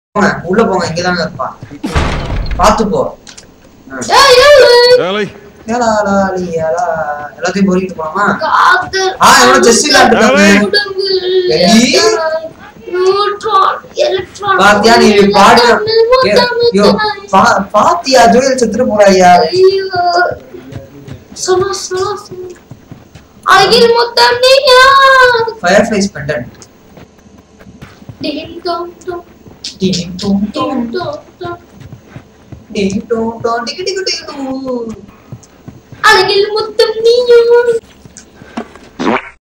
போங்க உள்ள போங்க இங்கதாங்க இருப்பான் பாத்து போ ஆ. ஏய், ஏய், Ellie, ஏலா, லா, லி, ஏலா. எல்லாத்தையும் பொறுக்கிட்டு போலாமா காதல், ஆ எவ்வளவு செஸ் விளையாண்டுருக்காங்க உடம்பு, எலி? நியூட்ரான், எலக்ட்ரான், பாத்தியா நீ பாடு முத்தமிழ், ஏ, யோ, முத்தமிழ். பா- பாத்தியா ஜோயல் செத்துட்டு போறாயா ஐயோ. சொன்னா, சொன்னா, சொன்னா. அகில் முத்தம் நீயா ஃபயர் ஃபிளைஸ் பெண்டன்ட் டிங் டாங் டாங், டிங் டோங் டோங் டிங் டாங் டாங். டிங் டோங் டோங் டிகி டிகி டிகி டூ. அழகில் முத்தம் நீயா